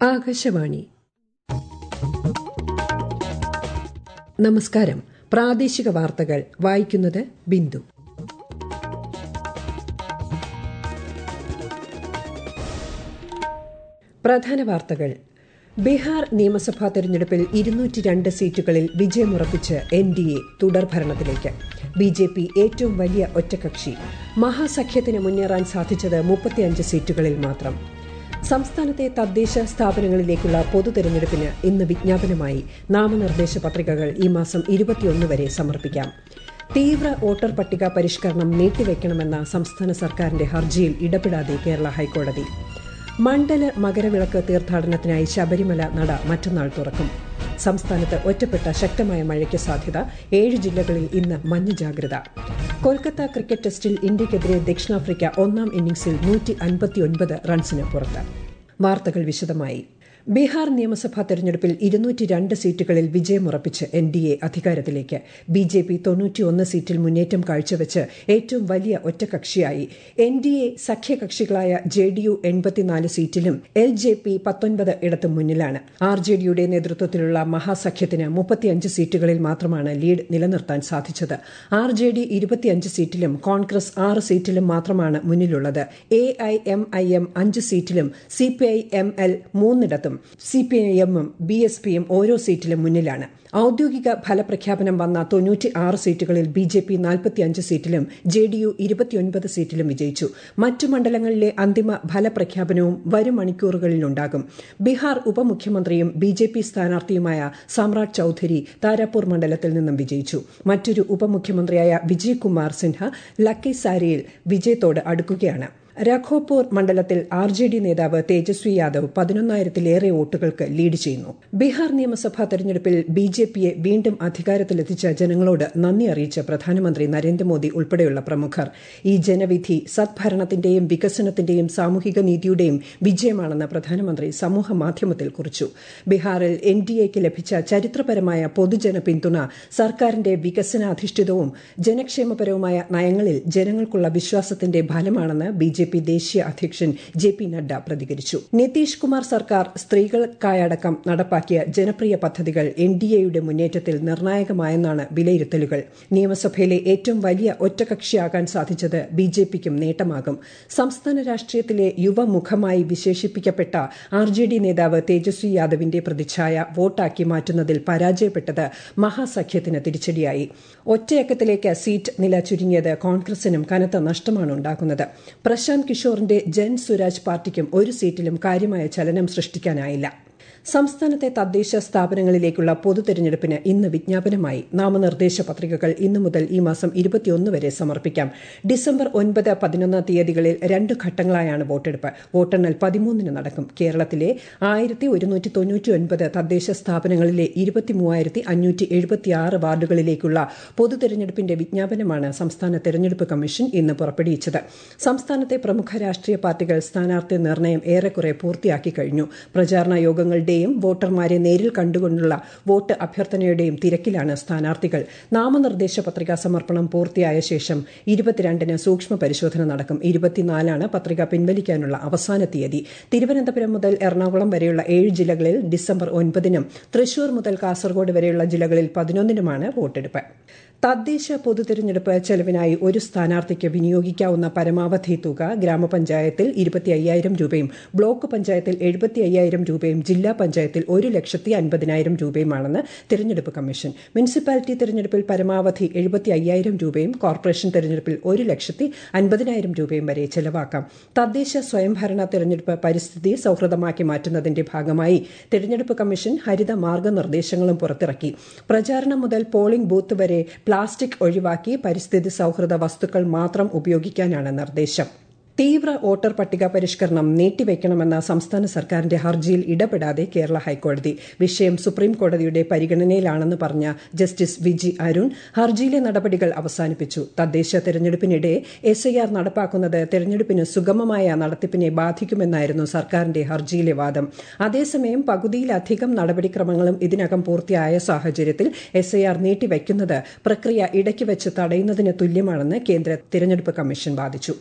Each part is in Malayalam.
ആകാശവാണി നമസ്കാരം പ്രാദേശിക വാർത്തകൾ വായിക്കുന്നത് ബിന്ദു പ്രധാന വാർത്തകൾ ബീഹാർ നിയമസഭാ തെരഞ്ഞെടുപ്പിൽ ഇരുന്നൂറ്റി രണ്ട് സീറ്റുകളിൽ വിജയമുറപ്പിച്ച് എൻ ഡി എ തുടർഭരണത്തിലേക്ക് ബി ജെ പി ഏറ്റവും വലിയ ഒറ്റകക്ഷി മഹാസഖ്യത്തിന് മുന്നേറാൻ സാധിച്ചത് മുപ്പത്തിയഞ്ച് സീറ്റുകളിൽ മാത്രം സംസ്ഥാനത്തെ തദ്ദേശ സ്ഥാപനങ്ങളിലേക്കുള്ള പൊതു തെരഞ്ഞെടുപ്പിന് ഇന്ന് വിജ്ഞാപനമായി നാമനിർദ്ദേശ പത്രികകൾ ഈ മാസം ഇരുപത്തിയൊന്ന് വരെ സമർപ്പിക്കാം തീവ്ര വോട്ടർ പട്ടിക പരിഷ്കരണം നീട്ടിവെക്കണമെന്ന സംസ്ഥാന സർക്കാരിന്റെ ഹർജിയിൽ ഇടപെടാതെ കേരള ഹൈക്കോടതി മണ്ഡല മകരവിളക്ക് തീർത്ഥാടനത്തിനായി ശബരിമല നട മറ്റന്നാൾ തുറക്കും സംസ്ഥാനത്ത് ഒറ്റപ്പെട്ട ശക്തമായ മഴയ്ക്ക് സാധ്യത ഏഴ് ജില്ലകളിൽ ഇന്ന് മഞ്ഞ ജാഗ്രത കൊൽക്കത്ത ക്രിക്കറ്റ് ടെസ്റ്റിൽ ഇന്ത്യയ്ക്കെതിരെ ദക്ഷിണാഫ്രിക്ക ഒന്നാം ഇന്നിംഗ്സിൽ നൂറ്റി അൻപത്തിയൊൻപത് റൺസിന് പുറത്ത് വാർത്തകൾ വിശദമായി ബീഹാർ നിയമസഭാ തെരഞ്ഞെടുപ്പിൽ ഇരുന്നൂറ്റി രണ്ട് സീറ്റുകളിൽ വിജയമുറപ്പിച്ച് എൻ ഡി എ അധികാരത്തിലേക്ക് ബി ജെ പി തൊണ്ണൂറ്റിയൊന്ന് സീറ്റിൽ മുന്നേറ്റം കാഴ്ചവെച്ച് ഏറ്റവും വലിയ ഒറ്റകക്ഷിയായി എൻ ഡി എ സഖ്യകക്ഷികളായ ജെ ഡി യു എൺപത്തിനാല് സീറ്റിലും എൽ ജെ പി പത്തൊൻപത് ഇടത്തും മുന്നിലാണ് ആർ ജെ ഡിയുടെ നേതൃത്വത്തിലുള്ള മഹാസഖ്യത്തിന് മുപ്പത്തിയഞ്ച് സീറ്റുകളിൽ മാത്രമാണ് ലീഡ് നിലനിർത്താൻ സാധിച്ചത് ആർ ജെ ഡി ഇരുപത്തിയഞ്ച് സീറ്റിലും കോൺഗ്രസ് ആറ് സീറ്റിലും മാത്രമാണ് മുന്നിലുള്ളത് A I M I M അഞ്ച് സീറ്റിലും C P I M L മൂന്നിടത്തും സി പി ഐ എമ്മും ബി എസ് പിയും ഓരോ സീറ്റിലും മുന്നിലാണ് ഔദ്യോഗിക ഫലപ്രഖ്യാപനം വന്ന തൊണ്ണൂറ്റി ആറ് സീറ്റുകളിൽ ബി ജെ പി നാൽപ്പത്തിയഞ്ച് സീറ്റിലും ജെ ഡി യു ഇരുപത്തിയൊൻപത് സീറ്റിലും വിജയിച്ചു മറ്റു മണ്ഡലങ്ങളിലെ അന്തിമ ഫലപ്രഖ്യാപനവും വരും മണിക്കൂറുകളിലുണ്ടാകും ബീഹാർ ഉപമുഖ്യമന്ത്രിയും ബി ജെ പി സ്ഥാനാർത്ഥിയുമായ സാമ്രാട് ചൌധരി താരാപൂർ മണ്ഡലത്തിൽ നിന്നും വിജയിച്ചു മറ്റൊരു ഉപമുഖ്യമന്ത്രിയായ വിജയ് കുമാർ സിൻഹ ലക്കിസാരിയിൽ വിജയത്തോട് അടുക്കുകയാണ് രഘോപൂർ മണ്ഡലത്തിൽ ആർ ജെ ഡി നേതാവ് തേജസ്വി യാദവ് പതിനൊന്നായിരത്തിലേറെ വോട്ടുകൾക്ക് ലീഡ് ചെയ്യുന്നു ബീഹാർ നിയമസഭാ തെരഞ്ഞെടുപ്പിൽ ബി ജെ പിയെ വീണ്ടും അധികാരത്തിലെത്തിച്ച ജനങ്ങളോട് നന്ദി അറിയിച്ച പ്രധാനമന്ത്രി നരേന്ദ്രമോദി ഉൾപ്പെടെയുള്ള പ്രമുഖർ ഈ ജനവിധി സദ്ഭരണത്തിന്റെയും വികസനത്തിന്റെയും സാമൂഹിക നീതിയുടെയും വിജയമാണെന്ന് പ്രധാനമന്ത്രി സമൂഹ മാധ്യമത്തിൽ കുറിച്ചു ബീഹാറിൽ എൻ ഡി എക്ക് ലഭിച്ച ചരിത്രപരമായ പൊതുജന പിന്തുണ സർക്കാരിന്റെ വികസനാധിഷ്ഠിതവും ജനക്ഷേമപരവുമായ നയങ്ങളിൽ ജനങ്ങൾക്കുള്ള വിശ്വാസത്തിന്റെ ഫലമാണെന്ന് ബി ജെ പി ദേശീയ അധ്യക്ഷൻ ജെ പി നഡ്ഡ പ്രതികരിച്ചു നിതീഷ് കുമാർ സർക്കാർ സ്ത്രീകൾക്കായടക്കം നടപ്പാക്കിയ ജനപ്രിയ പദ്ധതികൾ എൻ ഡി എയുടെ മുന്നേറ്റത്തിൽ നിർണായകമായെന്നാണ് വിലയിരുത്തലുകൾ നിയമസഭയിലെ ഏറ്റവും വലിയ ഒറ്റകക്ഷിയാകാൻ സാധിച്ചത് ബി ജെ പിക്കും നേട്ടമാകും സംസ്ഥാന രാഷ്ട്രീയത്തിലെ യുവമുഖമായി വിശേഷിപ്പിക്കപ്പെട്ട ആർ ജെ ഡി നേതാവ് തേജസ്വി യാദവിന്റെ പ്രതിച്ഛായ വോട്ടാക്കി മാറ്റുന്നതിൽ പരാജയപ്പെട്ടത് മഹാസഖ്യത്തിന് തിരിച്ചടിയായി ഒറ്റയക്കത്തിലേക്ക് സീറ്റ് നില ചുരുങ്ങിയത് കോൺഗ്രസിനും കനത്ത നഷ്ടമാണ് ഉണ്ടാക്കുന്നത് പ്രശാന്ത് കിഷോറിന്റെ ജൻ സ്വരാജ് പാർട്ടിക്കും ഒരു സീറ്റിലും കാര്യമായ ചലനം സൃഷ്ടിക്കാനായില്ല സംസ്ഥാനത്തെ തദ്ദേശ സ്ഥാപനങ്ങളിലേക്കുള്ള പൊതു തെരഞ്ഞെടുപ്പിന് ഇന്ന് വിജ്ഞാപനമായി നാമനിർദ്ദേശ പത്രികകൾ ഇന്നു മുതൽ ഈ മാസം ഇരുപത്തിയൊന്ന് വരെ സമർപ്പിക്കാം ഡിസംബർ ഒൻപത് പതിനൊന്ന് തീയതികളിൽ രണ്ട് ഘട്ടങ്ങളായാണ് വോട്ടെടുപ്പ് വോട്ടെണ്ണൽ പതിമൂന്നിന് നടക്കും കേരളത്തിലെ ആയിരത്തി ഒരുന്നൂറ്റി തൊണ്ണൂറ്റി ഒൻപത് തദ്ദേശ സ്ഥാപനങ്ങളിലെ ഇരുപത്തിമൂവായിരത്തി അഞ്ഞൂറ്റി എഴുപത്തിയാറ് വാർഡുകളിലേക്കുള്ള പൊതു തെരഞ്ഞെടുപ്പിന്റെ വിജ്ഞാപനമാണ് സംസ്ഥാന തെരഞ്ഞെടുപ്പ് കമ്മീഷൻ ഇന്ന് പുറപ്പെടുവിച്ചത് സംസ്ഥാനത്തെ പ്രമുഖ രാഷ്ട്രീയ പാർട്ടികൾ സ്ഥാനാർത്ഥി നിർണയം ഏറെക്കുറെ പൂർത്തിയാക്കി കഴിഞ്ഞു പ്രചാരണ യോഗങ്ങളുടെ യുടെയും വോട്ടർമാരെ നേരിൽ കണ്ടുകൊണ്ടുള്ള വോട്ട് അഭ്യർത്ഥനയുടെയും തിരക്കിലാണ് സ്ഥാനാർത്ഥികൾ നാമനിർദ്ദേശ പത്രികാ സമർപ്പണം പൂർത്തിയായ ശേഷം ഇരുപത്തിരണ്ടിന് സൂക്ഷ്മ പരിശോധന നടക്കും ഇരുപത്തിനാലാണ് പത്രിക പിൻവലിക്കാനുള്ള അവസാന തീയതി തിരുവനന്തപുരം മുതൽ എറണാകുളം വരെയുള്ള ഏഴ് ജില്ലകളിൽ ഡിസംബർ ഒൻപതിനും തൃശൂർ മുതൽ കാസർഗോഡ് വരെയുള്ള ജില്ലകളിൽ പതിനൊന്നിനുമാണ് വോട്ടെടുപ്പ് തദ്ദേശ പൊതു തെരഞ്ഞെടുപ്പ് ചെലവിനായി ഒരു സ്ഥാനാർത്ഥിക്ക് വിനിയോഗിക്കാവുന്ന പരമാവധി തുക ഗ്രാമപഞ്ചായത്തിൽ ഇരുപത്തി അയ്യായിരം രൂപയും ബ്ലോക്ക് പഞ്ചായത്തിൽ എഴുപത്തി അയ്യായിരം രൂപയും ജില്ലാ പഞ്ചായത്തിൽ ഒരു ലക്ഷത്തി അൻപതിനായിരം രൂപയുമാണെന്ന് തെരഞ്ഞെടുപ്പ് കമ്മീഷൻ മുനിസിപ്പാലിറ്റി തെരഞ്ഞെടുപ്പിൽ പരമാവധി എഴുപത്തി അയ്യായിരം രൂപയും കോർപ്പറേഷൻ തെരഞ്ഞെടുപ്പിൽ ഒരു ലക്ഷത്തി അൻപതിനായിരം രൂപയും വരെ ചെലവാക്കാം തദ്ദേശ സ്വയംഭരണ തെരഞ്ഞെടുപ്പ് പരിസ്ഥിതി സൌഹൃദമാക്കി മാറ്റുന്നതിന്റെ ഭാഗമായി തെരഞ്ഞെടുപ്പ് കമ്മീഷൻ ഹരിത മാർഗനിർദ്ദേശങ്ങളും പുറത്തിറക്കി പ്രചാരണം മുതൽ പോളിംഗ് ബൂത്ത് വരെ പ്ലാസ്റ്റിക് ഒഴിവാക്കി പരിസ്ഥിതി സൌഹൃദ വസ്തുക്കൾ മാത്രം ഉപയോഗിക്കാനാണ് നിർദ്ദേശം തീവ്ര വോട്ടർ പട്ടിക പരിഷ്കരണം നീട്ടിവെക്കണമെന്ന സംസ്ഥാന സർക്കാരിന്റെ ഹർജിയിൽ ഇടപെടാതെ കേരള ഹൈക്കോടതി വിഷയം സുപ്രീം കോടതിയുടെ പരിഗണനയിലാണെന്ന് പറഞ്ഞ ജസ്റ്റിസ് വിജി അരുൺ ഹർജിയിലെ നടപടികൾ അവസാനിപ്പിച്ചു തദ്ദേശ തെരഞ്ഞെടുപ്പിനിടെ എസ് ഐ ആർ നടപ്പാക്കുന്നത് തെരഞ്ഞെടുപ്പിന് സുഗമമായ നടത്തിപ്പിനെ ബാധിക്കുമെന്നായിരുന്നു സർക്കാരിന്റെ ഹർജിയിലെ വാദം അതേസമയം പകുതിയിലധികം നടപടിക്രമങ്ങളും ഇതിനകം പൂർത്തിയായ സാഹചര്യത്തിൽ എസ് ഐ ആർ നീട്ടിവെക്കുന്നത് പ്രക്രിയ ഇടയ്ക്ക് വെച്ച് തടയുന്നതിന് തുല്യമാണെന്ന് കേന്ദ്ര തെരഞ്ഞെടുപ്പ് കമ്മീഷൻ വാദിച്ചു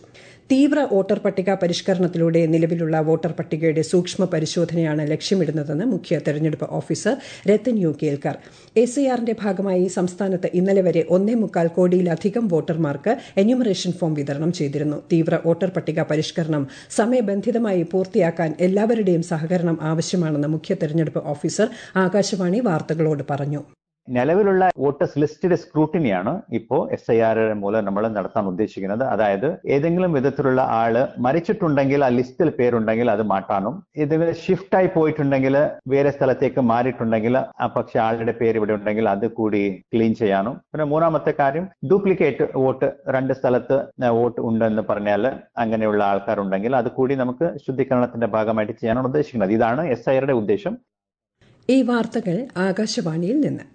തീവ്ര വോട്ടർ പട്ടിക പരിഷ്കരണത്തിലൂടെ നിലവിലുള്ള വോട്ടർ പട്ടികയുടെ സൂക്ഷ്മ പരിശോധനയാണ് ലക്ഷ്യമിടുന്നതെന്ന് മുഖ്യ തെരഞ്ഞെടുപ്പ് officer Rathan U Kelkar S I ആറിന്റെ ഭാഗമായി സംസ്ഥാനത്ത് ഇന്നലെ വരെ ഒന്നേ മുക്കാൽ കോടിയിലധികം വോട്ടർമാർക്ക് എന്യൂമറേഷൻ ഫോം വിതരണം ചെയ്തിരുന്നു തീവ്ര വോട്ടർ പട്ടിക പരിഷ്കരണം സമയബന്ധിതമായി പൂർത്തിയാക്കാൻ എല്ലാവരുടെയും സഹകരണം ആവശ്യമാണെന്ന് മുഖ്യ തെരഞ്ഞെടുപ്പ് ഓഫീസർ ആകാശവാണി വാർത്തകളോട് പറഞ്ഞു നിലവിലുള്ള വോട്ടേഴ്സ് ലിസ്റ്റിന്റെ സ്ക്രൂട്ടിനിയാണ് ഇപ്പോൾ എസ് ഐ ആർ മൂലം നമ്മൾ നടത്താൻ ഉദ്ദേശിക്കുന്നത് അതായത് ഏതെങ്കിലും വിധത്തിലുള്ള ആള് മരിച്ചിട്ടുണ്ടെങ്കിൽ ആ ലിസ്റ്റിൽ പേരുണ്ടെങ്കിൽ അത് മാറ്റാനും ഏതെങ്കിലും ഷിഫ്റ്റ് ആയി പോയിട്ടുണ്ടെങ്കിൽ വേറെ സ്ഥലത്തേക്ക് മാറിയിട്ടുണ്ടെങ്കിൽ ആ പക്ഷെ ആളുടെ പേര് ഇവിടെ ഉണ്ടെങ്കിൽ അത് കൂടി ക്ലീൻ ചെയ്യാനും പിന്നെ മൂന്നാമത്തെ കാര്യം ഡ്യൂപ്ലിക്കേറ്റ് വോട്ട് രണ്ട് സ്ഥലത്ത് വോട്ട് ഉണ്ടെന്ന് പറഞ്ഞാൽ അങ്ങനെയുള്ള ആൾക്കാരുണ്ടെങ്കിൽ അത് കൂടി നമുക്ക് ശുദ്ധീകരണത്തിന്റെ ഭാഗമായിട്ട് ചെയ്യാനാണ് ഉദ്ദേശിക്കുന്നത് ഇതാണ് എസ് ഐ ആറുടെ ഉദ്ദേശം ഈ വാർത്തകൾ ആകാശവാണിയിൽ നിന്ന്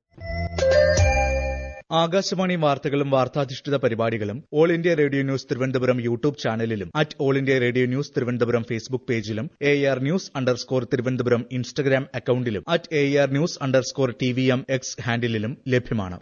ആകാശവാണി വാർത്തകളും വാർത്താധിഷ്ഠിത പരിപാടികളും all India radio news Thiruvananthapuram YouTube ചാനലിലും at all India radio news Thiruvananthapuram Facebook പേജിലും A R news underscore Thiruvananthapuram Instagram അക്കൌണ്ടിലും at A R news underscore T V M X ഹാൻഡിലും ലഭ്യമാണ്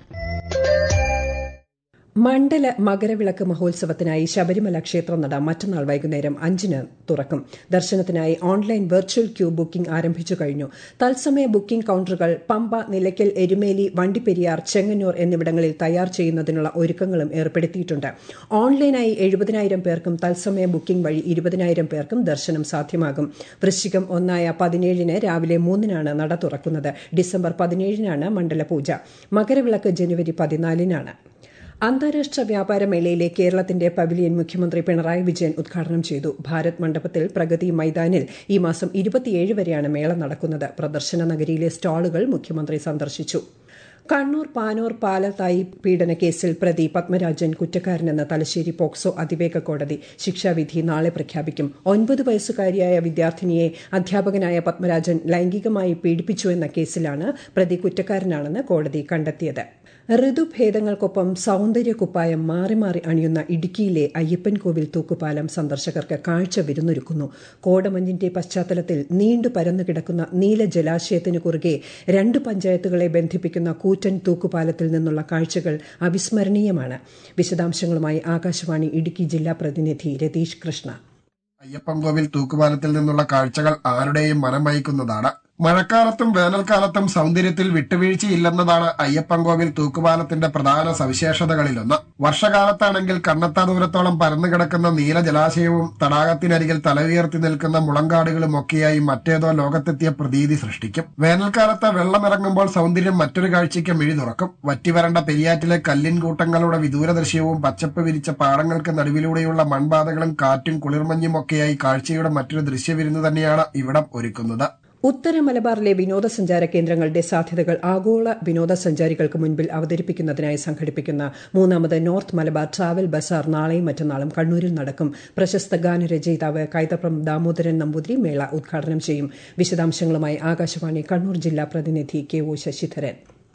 മണ്ഡല മകരവിളക്ക് മഹോത്സവത്തിനായി ശബരിമല ക്ഷേത്രനട മറ്റന്നാൾ വൈകുന്നേരം അഞ്ചിന് തുറക്കും ദർശനത്തിനായി ഓൺലൈൻ വെർച്വൽ ക്യൂ ബുക്കിംഗ് ആരംഭിച്ചു കഴിഞ്ഞു തത്സമയ ബുക്കിംഗ് കൌണ്ടറുകൾ പമ്പ നിലയ്ക്കൽ എരുമേലി വണ്ടിപ്പെരിയാർ ചെങ്ങന്നൂർ എന്നിവിടങ്ങളിൽ തയ്യാർ ചെയ്യുന്നതിനുള്ള ഒരുക്കങ്ങളും ഏർപ്പെടുത്തിയിട്ടുണ്ട് ഓൺലൈനായി എഴുപതിനായിരം പേർക്കും തത്സമയ ബുക്കിംഗ് വഴി ഇരുപതിനായിരം പേർക്കും ദർശനം സാധ്യമാകും വൃശ്ചികം ഒന്നായ പതിനേഴിന് രാവിലെ മൂന്നിനാണ് നട തുറക്കുന്നത് ഡിസംബർ പതിനേഴിനാണ് മണ്ഡല പൂജ മകരവിളക്ക് ജനുവരി പതിനാലിനാണ് അന്താരാഷ്ട്ര വ്യാപാര മേളയിലെ കേരളത്തിന്റെ പവിലിയൻ മുഖ്യമന്ത്രി പിണറായി വിജയൻ ഉദ്ഘാടനം ചെയ്തു ഭാരത് മണ്ഡപത്തിൽ പ്രഗതി മൈതാനിൽ ഈ മാസം ഇരുപത്തിയേഴ് വരെയാണ് മേള നടക്കുന്നത് പ്രദർശന നഗരിയിലെ സ്റ്റാളുകൾ മുഖ്യമന്ത്രി സന്ദർശിച്ചു കണ്ണൂർ പാനൂർ പാലത്തായി പീഡന കേസിൽ പ്രതി പത്മരാജൻ കുറ്റക്കാരനെന്ന് തലശ്ശേരി പോക്സോ അതിവേഗ കോടതി ശിക്ഷാവിധി നാളെ പ്രഖ്യാപിക്കും ഒൻപത് വയസ്സുകാരിയായ വിദ്യാർത്ഥിനിയെ അധ്യാപകനായ പത്മരാജൻ ലൈംഗികമായി പീഡിപ്പിച്ചുവെന്ന കേസിലാണ് പ്രതി കുറ്റക്കാരനാണെന്ന് കോടതി കണ്ടെത്തിയത് ഋതുഭേദങ്ങൾക്കൊപ്പം സൌന്ദര്യ കുപ്പായം മാറി മാറി അണിയുന്ന ഇടുക്കിയിലെ അയ്യപ്പൻകോവിൽ തൂക്കുപാലം സന്ദർശകർക്ക് കാഴ്ച വിരുന്നൊരുക്കുന്നു കോടമഞ്ഞിന്റെ പശ്ചാത്തലത്തിൽ നീണ്ടു പരന്നു കിടക്കുന്ന നീല ജലാശയത്തിന് കുറുകെ രണ്ട് പഞ്ചായത്തുകളെ ബന്ധിപ്പിക്കുന്ന കൂറ്റൻ തൂക്കുപാലത്തിൽ നിന്നുള്ള കാഴ്ചകൾ അവിസ്മരണീയമാണ് വിശദാംശങ്ങളുമായി ആകാശവാണി ഇടുക്കി ജില്ലാ പ്രതിനിധി രതീഷ് കൃഷ്ണ അയ്യപ്പൻകോവിൽ തൂക്കുപാലത്തിൽ നിന്നുള്ള കാഴ്ചകൾ ആരുടെയും മനം വഹിക്കുന്നതാണ് മഴക്കാലത്തും വേനൽക്കാലത്തും സൗന്ദര്യത്തിൽ വിട്ടുവീഴ്ചയില്ലെന്നതാണ് അയ്യപ്പൻകോവിൽ തൂക്കുപാലത്തിന്റെ പ്രധാന സവിശേഷതകളിലൊന്ന് വർഷകാലത്താണെങ്കിൽ കണ്ണത്താ ദൂരത്തോളം പരന്നു കിടക്കുന്ന നീല ജലാശയവും തടാകത്തിനരികിൽ തല ഉയർത്തി നിൽക്കുന്ന മുളങ്കാടുകളും ഒക്കെയായി മറ്റേതോ ലോകത്തെത്തിയ പ്രതീതി സൃഷ്ടിക്കും വേനൽക്കാലത്ത് വെള്ളമിറങ്ങുമ്പോൾ സൗന്ദര്യം മറ്റൊരു കാഴ്ചയ്ക്ക് മിഴി തുറക്കും വറ്റിവരണ്ട പെരിയാറ്റിലെ കല്ലിൻ കൂട്ടങ്ങളുടെ വിദൂര ദൃശ്യവും പച്ചപ്പ് വിരിച്ച പാടങ്ങൾക്ക് നടുവിലൂടെയുള്ള മൺപാതകളും കാറ്റും കുളിർമഞ്ഞും ഒക്കെയായി കാഴ്ചയുടെ മറ്റൊരു ദൃശ്യവിരുന്ന് തന്നെയാണ് ഇവിടം ഒരുക്കുന്നത് ഉത്തര മലബാറിലെ വിനോദസഞ്ചാര കേന്ദ്രങ്ങളുടെ സാധ്യതകൾ ആഗോള വിനോദസഞ്ചാരികൾക്ക് മുൻപിൽ അവതരിപ്പിക്കുന്നതിനായി സംഘടിപ്പിക്കുന്ന മൂന്നാമത് നോർത്ത് മലബാർ ട്രാവൽ ബസാർ നാളെയും മറ്റന്നാളും കണ്ണൂരിൽ നടക്കും പ്രശസ്ത ഗാനരചയിതാവ് കൈതപ്രം ദാമോദരൻ നമ്പൂതിരി മേള ഉദ്ഘാടനം ചെയ്യും വിശദാംശങ്ങളുമായി ആകാശവാണി കണ്ണൂർ ജില്ലാ പ്രതിനിധി K O Sasidharan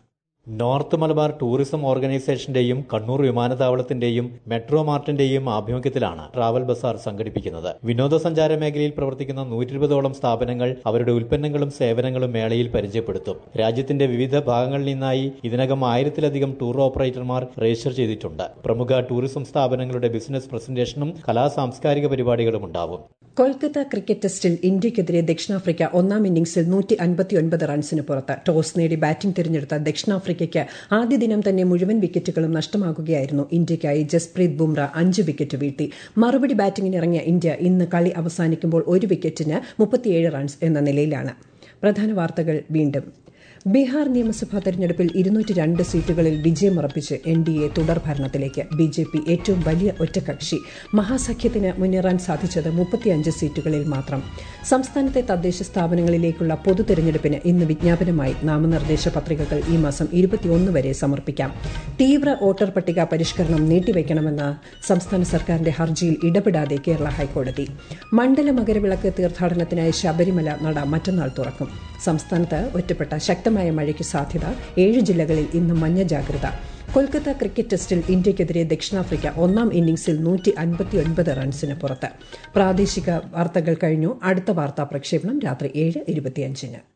north Malabar tourism ഓർഗനൈസേഷന്റെയും കണ്ണൂർ വിമാനത്താവളത്തിന്റെയും മെട്രോ മാർട്ടിന്റെയും ആഭിമുഖ്യത്തിലാണ് ട്രാവൽ ബസാർ സംഘടിപ്പിക്കുന്നത് വിനോദസഞ്ചാര മേഖലയിൽ പ്രവർത്തിക്കുന്ന നൂറ്റിരുപതോളം സ്ഥാപനങ്ങൾ അവരുടെ ഉൽപ്പന്നങ്ങളും സേവനങ്ങളും മേളയിൽ പരിചയപ്പെടുത്തും രാജ്യത്തിന്റെ വിവിധ ഭാഗങ്ങളിൽ നിന്നായി ഇതിനകം ആയിരത്തിലധികം ടൂർ ഓപ്പറേറ്റർമാർ രജിസ്റ്റർ ചെയ്തിട്ടുണ്ട് പ്രമുഖ ടൂറിസം സ്ഥാപനങ്ങളുടെ ബിസിനസ് പ്രസന്റേഷനും കലാ സാംസ്കാരിക പരിപാടികളും ഉണ്ടാവും കൊൽക്കത്ത ക്രിക്കറ്റ് ടെസ്റ്റിൽ ഇന്ത്യയ്ക്കെതിരെ ദക്ഷിണാഫ്രിക്ക ഒന്നാം ഇന്നിംഗ്സിൽ നൂറ്റി അൻപത്തിയൊൻപത് റൺസിന് പുറത്ത് ടോസ് നേടി ബാറ്റിംഗ് തിരഞ്ഞെടുത്ത ദക്ഷിണാഫ്രിക്കയ്ക്ക് ആദ്യ ദിനം തന്നെ മുഴുവൻ വിക്കറ്റുകളും നഷ്ടമാകുകയായിരുന്നു ഇന്ത്യയ്ക്കായി ജസ്പ്രീത് ബുംറ അഞ്ച് വിക്കറ്റ് വീഴ്ത്തി മറുപടി ബാറ്റിംഗിനിറങ്ങിയ ഇന്ത്യ ഇന്ന് കളി അവസാനിക്കുമ്പോൾ ഒരു വിക്കറ്റിന് മുപ്പത്തിയേഴ് റൺസ് എന്ന നിലയിലാണ് പ്രധാന വാർത്തകൾ വീണ്ടും ബീഹാർ നിയമസഭാ തെരഞ്ഞെടുപ്പിൽ ഇരുന്നൂറ്റി രണ്ട് സീറ്റുകളിൽ വിജയമുറപ്പിച്ച് എൻ ഡി എ തുടർ ഭരണത്തിലേക്ക് ബി ജെ പി ഏറ്റവും വലിയ ഒറ്റകക്ഷി മഹാസഖ്യത്തിന് മുന്നേറാൻ സാധിച്ചത് മുപ്പത്തിയഞ്ച് സീറ്റുകളിൽ മാത്രം സംസ്ഥാനത്തെ തദ്ദേശ സ്ഥാപനങ്ങളിലേക്കുള്ള പൊതു തെരഞ്ഞെടുപ്പിന് ഇന്ന് വിജ്ഞാപനമായി നാമനിർദ്ദേശ പത്രികകൾ ഈ മാസം ഇരുപത്തിയൊന്ന് വരെ സമർപ്പിക്കാം തീവ്ര വോട്ടർ പട്ടിക പരിഷ്കരണം നീട്ടിവയ്ക്കണമെന്ന സംസ്ഥാന സർക്കാരിന്റെ ഹർജിയിൽ ഇടപെടാതെ കേരള ഹൈക്കോടതി മണ്ഡല മകരവിളക്ക് തീർത്ഥാടനത്തിനായി ശബരിമല നട മറ്റന്നാൾ തുറക്കും സംസ്ഥാനത്ത് ഒറ്റപ്പെട്ട ശക്തമായ മഴയ്ക്ക് സാധ്യത ഏഴ് ജില്ലകളിൽ ഇന്ന് മഞ്ഞ ജാഗ്രത കൊൽക്കത്ത ക്രിക്കറ്റ് ടെസ്റ്റിൽ ഇന്ത്യയ്ക്കെതിരെ ദക്ഷിണാഫ്രിക്ക ഒന്നാം ഇന്നിംഗ്സിൽ നൂറ്റി അൻപത്തിയൊൻപത് റൺസിന് പുറത്ത് പ്രാദേശിക വാർത്തകൾ കഴിഞ്ഞു അടുത്ത വാർത്താ പ്രക്ഷേപണം രാത്രി ഏഴ് ഇരുപത്തിയഞ്ചിന്